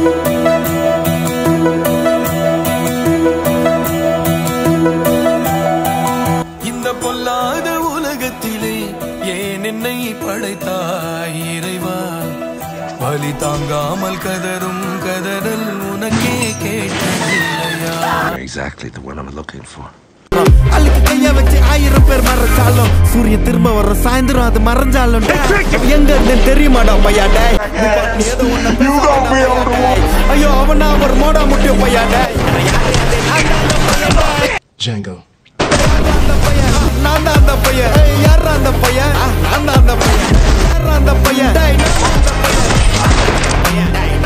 இந்த பொல்லாத உலகத்திலே ஏன் என்னை படைத்தாய் இறைவா வலி தாங்காமல் கதரும் கதறல் உனக்கே கேட்டதில்லையா Exactly the one I'm looking for. அழுக்கு கைய வச்சு ஆயிரம் பேர் மறைச்சாலும் சூரியன் திரும்ப வர சாயந்தரம் அது மறைஞ்சாலும் டேய், எங்க இருந்து தெரியுமாடா பையா டேய் நீ ஏதோ ஒண்ணு பேசாதடா டேய். ஐயோ அவனா ஒரு மோடா முட்டிய பையா டேய் Django. நான் தான் அந்த பையன் ஏய், யார்ரா அந்த பையன் ஆ, நான் தான் அந்த பையன் யார்ரா அந்த பையன் டேய், நான் தான் அந்த பையன்.